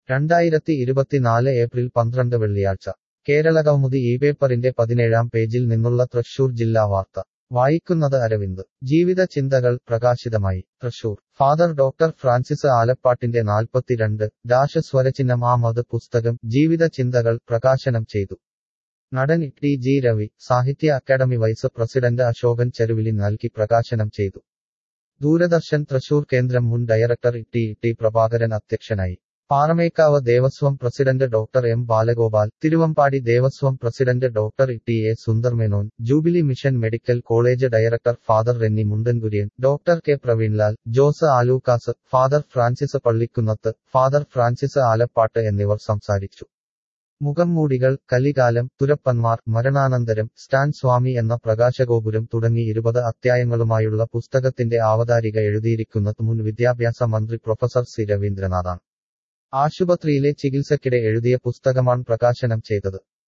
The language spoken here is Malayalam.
രണ്ടായിരത്തി ഇരുപത്തിനാല് ഏപ്രിൽ പന്ത്രണ്ട് വെള്ളിയാഴ്ച കേരളകൗമുദി ഈ പേപ്പറിന്റെ പതിനേഴാം പേജിൽ നിന്നുള്ള തൃശൂർ ജില്ലാ വാർത്ത വായിക്കുന്നത് അരവിന്ദ് ജീവിത ചിന്തകൾ പ്രകാശിതമായി തൃശൂർ ഫാദർ ഡോക്ടർ ഫ്രാൻസിസ് ആലപ്പാട്ടിന്റെ നാൽപ്പത്തിരണ്ട് ഡാഷ് സ്വരചിഹ്നം ആമത് പുസ്തകം ജീവിത ചിന്തകൾ പ്രകാശനം ചെയ്തു നടൻ T G Ravi Sahitya Akademi vice president Ashokan ചെരുവിലി നൽകി പ്രകാശനം ചെയ്തു ദൂരദർശൻ തൃശൂർ കേന്ദ്രം മുൻ ഡയറക്ടർ ടി ടി പ്രഭാകരൻ അധ്യക്ഷനായി Paramekkavu Devaswom president doctor M Balagopal Thiruvambady Devaswom president doctor T A Sundar Menon jubilee mission medical college director father Renny Mundankurian doctor K Praveenlal Jose Alukkas father Francis Pallikkunnath father Francis Alappatt എന്നിവർ സംസാരിച്ചു മുഖംമൂടികൾ കലികാലം തുരപ്പന്മാർ മരണാനന്തരം സ്റ്റാൻ സ്വാമി എന്ന പ്രകാശഗോപുരം തുടങ്ങി ഇരുപത് അധ്യായങ്ങളുമായുള്ള പുസ്തകത്തിന്റെ ആവതാരിക എഴുതിയിരിക്കുന്നത് മുൻ വിദ്യാഭ്യാസ മന്ത്രി പ്രൊഫസർ സി രവീന്ദ്രനാഥാണ് ആശുപത്രിയിലെ ചികിത്സക്കിടെ എഴുതിയ പുസ്തകമാണ് പ്രകാശനം ചെയ്തത്